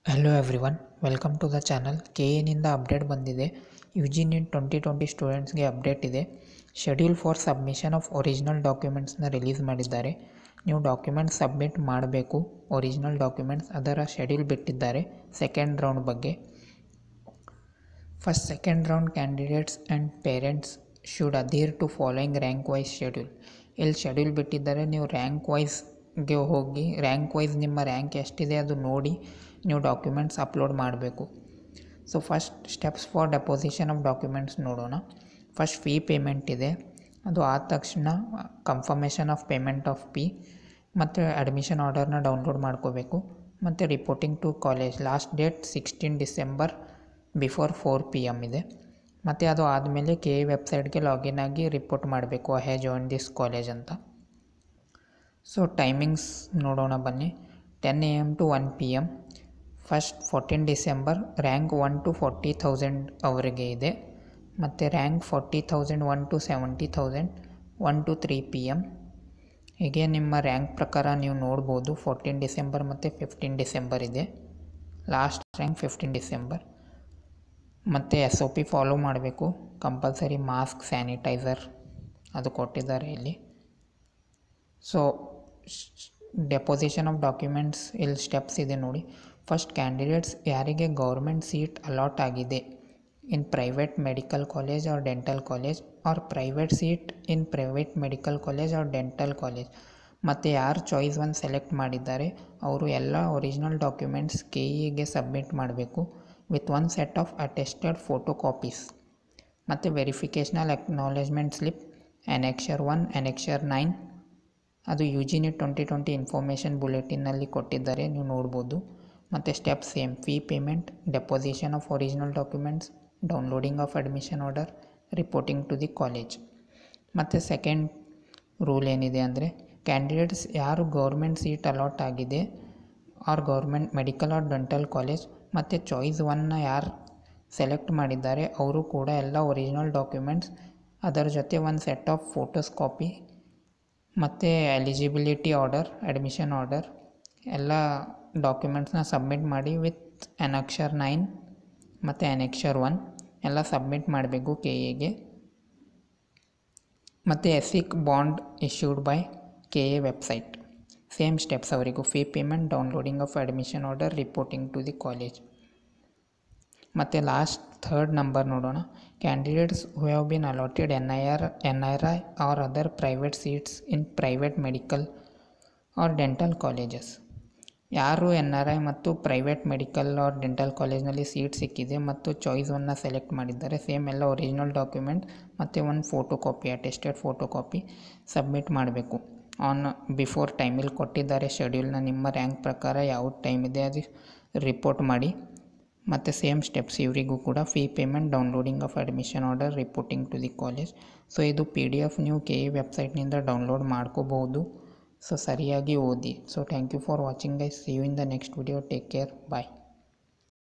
hello everyone welcome to the channel K ಎನಿಂದ update ಬಂದಿದೆ U G NEET twenty twenty ಸ್ಟೂಡೆಂಟ್ಸ್ಗೆ update ಇದೆ schedule for submission of original ಡಾಕ್ಯುಮೆಂಟ್ಸ್ನ release ಮಾಡಿದ್ದಾರೆ ನೀವು ಡಾಕ್ಯುಮೆಂಟ್ಸ್ ಸಬ್ಮಿಟ್ ಮಾಡಬೇಕು ಒರಿಜಿನಲ್ ಡಾಕ್ಯುಮೆಂಟ್ಸ್ ಅದರ ಶೆಡ್ಯೂಲ್ ಬಿಟ್ಟಿದ್ದಾರೆ ಸೆಕೆಂಡ್ ರೌಂಡ್ ಬಗ್ಗೆ first second round candidates and parents should adhere to following rank wise schedule ಇಲ್ಲಿ ಶೆಡ್ಯೂಲ್ ಬಿಟ್ಟಿದ್ದಾರೆ ನೀವು ರ್ಯಾಂಕ್ ವೈಸ್ಗೆ ಹೋಗಿ ರ್ಯಾಂಕ್ ವೈಸ್ ನಿಮ್ಮ ರ್ಯಾಂಕ್ ಎಷ್ಟಿದೆ ಅದು ನೋಡಿ ನೀವು ಡಾಕ್ಯುಮೆಂಟ್ಸ್ ಅಪ್ಲೋಡ್ ಮಾಡಬೇಕು so first steps for deposition of documents ನೋಡೋಣ ಫಸ್ಟ್ ಫೀ ಪೇಮೆಂಟ್ ಇದೆ ಅದು ಆದ ತಕ್ಷಣ confirmation of payment of fee ಮತ್ತು ಅಡ್ಮಿಷನ್ ಆರ್ಡರ್ನ ಡೌನ್ಲೋಡ್ ಮಾಡ್ಕೋಬೇಕು ಮತ್ತು reporting to college last date sixteen December before four P M ಇದೆ ಮತ್ತು ಅದು ಆದಮೇಲೆ ಕೆ ಎ ವೆಬ್ಸೈಟ್ಗೆ ಲಾಗಿನ್ ಆಗಿ ರಿಪೋರ್ಟ್ ಮಾಡಬೇಕು I have join this college ಅಂತ ಸೊ ಟೈಮಿಂಗ್ಸ್ ನೋಡೋಣ ಬನ್ನಿ ten A M to one P M first fourteen December rank one to forty thousand ಅವರಿಗೆ ಇದೆ ಮತ್ತು rank forty thousand one to seventy thousand one to three P M ಹೀಗೆ ನಿಮ್ಮ rank ಪ್ರಕಾರ ನೀವು ನೋಡ್ಬೋದು ಫೋರ್ಟೀನ್ ಡಿಸೆಂಬರ್ ಮತ್ತು ಫಿಫ್ಟೀನ್ ಡಿಸೆಂಬರ್ ಇದೆ ಲಾಸ್ಟ್ ರ್ಯಾಂಕ್ ಫಿಫ್ಟೀನ್ ಡಿಸೆಂಬರ್ ಮತ್ತು ಎಸ್ ಒ ಪಿ ಫಾಲೋ ಮಾಡಬೇಕು ಕಂಪಲ್ಸರಿ ಮಾಸ್ಕ್ ಸ್ಯಾನಿಟೈಸರ್ ಅದು ಕೊಟ್ಟಿದ್ದಾರೆ ಇಲ್ಲಿ ಸೊ ಡೆಪೋಸಿಷನ್ ಆಫ್ ಡಾಕ್ಯುಮೆಂಟ್ಸ್ ಇಲ್ಲಿ ಸ್ಟೆಪ್ಸ್ ಇದೆ ನೋಡಿ ಫಸ್ಟ್ ಕ್ಯಾಂಡಿಡೇಟ್ಸ್ ಯಾರಿಗೆ ಗೌರ್ಮೆಂಟ್ ಸೀಟ್ ಅಲಾಟ್ ಆಗಿದೆ in private medical college or dental college or private seat in private medical college or dental college ಮತ್ತು ಯಾರು ಚಾಯ್ಸ್ ಒನ್ ಸೆಲೆಕ್ಟ್ ಮಾಡಿದ್ದಾರೆ ಅವರು ಎಲ್ಲ ಒರಿಜಿನಲ್ ಡಾಕ್ಯುಮೆಂಟ್ಸ್ ಕೆ ಇಗೆ ಸಬ್ಮಿಟ್ ಮಾಡಬೇಕು with one set of attested photo copies ಮತ್ತು verificational acknowledgement slip annexure one annexure nine ಅದು U G NEET twenty twenty information ಬುಲೆಟಿನ್ನಲ್ಲಿ ಕೊಟ್ಟಿದ್ದಾರೆ ನೀವು ನೋಡ್ಬೋದು ಮತ್ತು step same fee payment deposition of original documents downloading of admission order reporting to the college ಮತ್ತು second rule ಏನಿದೆ ಅಂದರೆ candidates ಯಾರು ಗೌರ್ಮೆಂಟ್ ಸೀಟ್ ಅಲಾಟ್ ಆಗಿದೆ or government medical or dental college ಮತ್ತು ಚಾಯ್ಸ್ ಒನ್ನ ಯಾರು ಸೆಲೆಕ್ಟ್ ಮಾಡಿದ್ದಾರೆ ಅವರು ಕೂಡ ಎಲ್ಲ ಒರಿಜಿನಲ್ ಡಾಕ್ಯುಮೆಂಟ್ಸ್ ಅದರ ಜೊತೆ ಒಂದು ಸೆಟ್ ಆಫ್ ಫೋಟೋಸ್ ಕಾಪಿ ಮತ್ತು ಎಲಿಜಿಬಿಲಿಟಿ ಆರ್ಡರ್ ಅಡ್ಮಿಷನ್ ಆರ್ಡರ್ ಎಲ್ಲ ಡಾಕ್ಯುಮೆಂಟ್ಸ್ನ ಸಬ್ಮಿಟ್ ಮಾಡಿ ವಿತ್ ಎನಕ್ಷರ್ ನೈನ್ ಮತ್ತು ಎನೆಕ್ಷರ್ ಒನ್ ಎಲ್ಲ ಸಬ್ಮಿಟ್ ಮಾಡಬೇಕು ಕೆ ಎಗೆ ಮತ್ತು ಎಸಿಕ್ bond issued by K A website same steps ಅವರಿಗೂ fee payment downloading of admission order reporting to the college ಮತ್ತು ಲಾಸ್ಟ್ ಥರ್ಡ್ ನಂಬರ್ ನೋಡೋಣ candidates who have been allotted N I R N I I R other private seats in private medical or dental colleges ಯಾರು N R I ಮತ್ತು private medical or dental ಕಾಲೇಜ್ನಲ್ಲಿ seat ಸಿಕ್ಕಿದೆ ಮತ್ತು choice ಒನ್ನ select ಮಾಡಿದ್ದಾರೆ same ಎಲ್ಲ original document ಮತ್ತು ಒಂದು photo copy attested photo copy submit ಮಾಡಬೇಕು ಆನ್ ಬಿಫೋರ್ ಟೈಮಲ್ಲಿ ಕೊಟ್ಟಿದ್ದಾರೆ ಶೆಡ್ಯೂಲ್ನ ನಿಮ್ಮ ರ್ಯಾಂಕ್ ಪ್ರಕಾರ ಯಾವ ಟೈಮ್ ಇದೆ ಅದು ರಿಪೋರ್ಟ್ ಮಾಡಿ ಮತ್ತು ಸೇಮ್ ಸ್ಟೆಪ್ಸ್ ಇವರಿಗೂ ಕೂಡ fee payment downloading of admission order reporting to the college so ಇದು ಪಿ ಡಿ ಎಫ್ ನೀವು ಕೆ ಇ ವೆಬ್ಸೈಟ್ನಿಂದ ಡೌನ್ಲೋಡ್ ಮಾಡ್ಕೋಬೋದು ಸೊ ಸರಿಯಾಗಿ ಓದಿ so thank you for watching guys see you in the next video take care bye